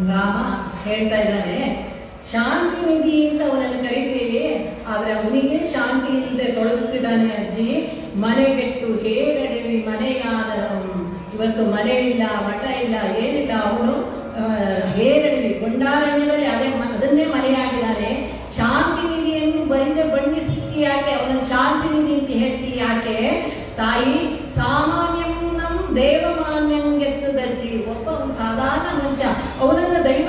ರಾಮ ಹೇಳ್ತಾ ಇದ್ದಾನೆ ಶಾಂತಿ ನಿಧಿ ಅಂತ ಅವನನ್ನು ಕರಿತೀವಿ ಆದ್ರೆ ಅವನಿಗೆ ಶಾಂತಿ ಇಲ್ಲದೆ ತೊಳಗುತ್ತಿದ್ದಾನೆ ಅಜ್ಜಿ ಮನೆಗೆಟ್ಟು ಹೇರಡಿವಿ ಮನೆಯಾದ ಇವತ್ತು ಮನೆ ಇಲ್ಲ ಮಠ ಇಲ್ಲ ಏನಿಲ್ಲ ಅವನು ಹೇರಡಿವಿ ಗೊಂಡಾರಣ್ಯದಲ್ಲಿ ಅದೇ ಮ- ಅದನ್ನೇ ಮನೆಯಾಗಿದ್ದಾನೆ ಶಾಂತಿ ನಿಧಿಯನ್ನು ಬರಿದೆ ಬಣ್ಣಿಸಿ ಯಾಕೆ ಅವನನ್ನು ಶಾಂತಿ ನಿಧಿ ಅಂತ ಹೇಳ್ತಿ ಯಾಕೆ ತಾಯಿ ಸಾಮಾನ್ಯಂ ನಮ್ ದೇವಮಾನ್ಯಂ ಗೆತ್ತದಜ್ಜಿ ಒಬ್ಬ ಅವ್ನು ಸಾಧಾರಣ ಮನುಷ್ಯ ಅವನನ್ನ ದೈವ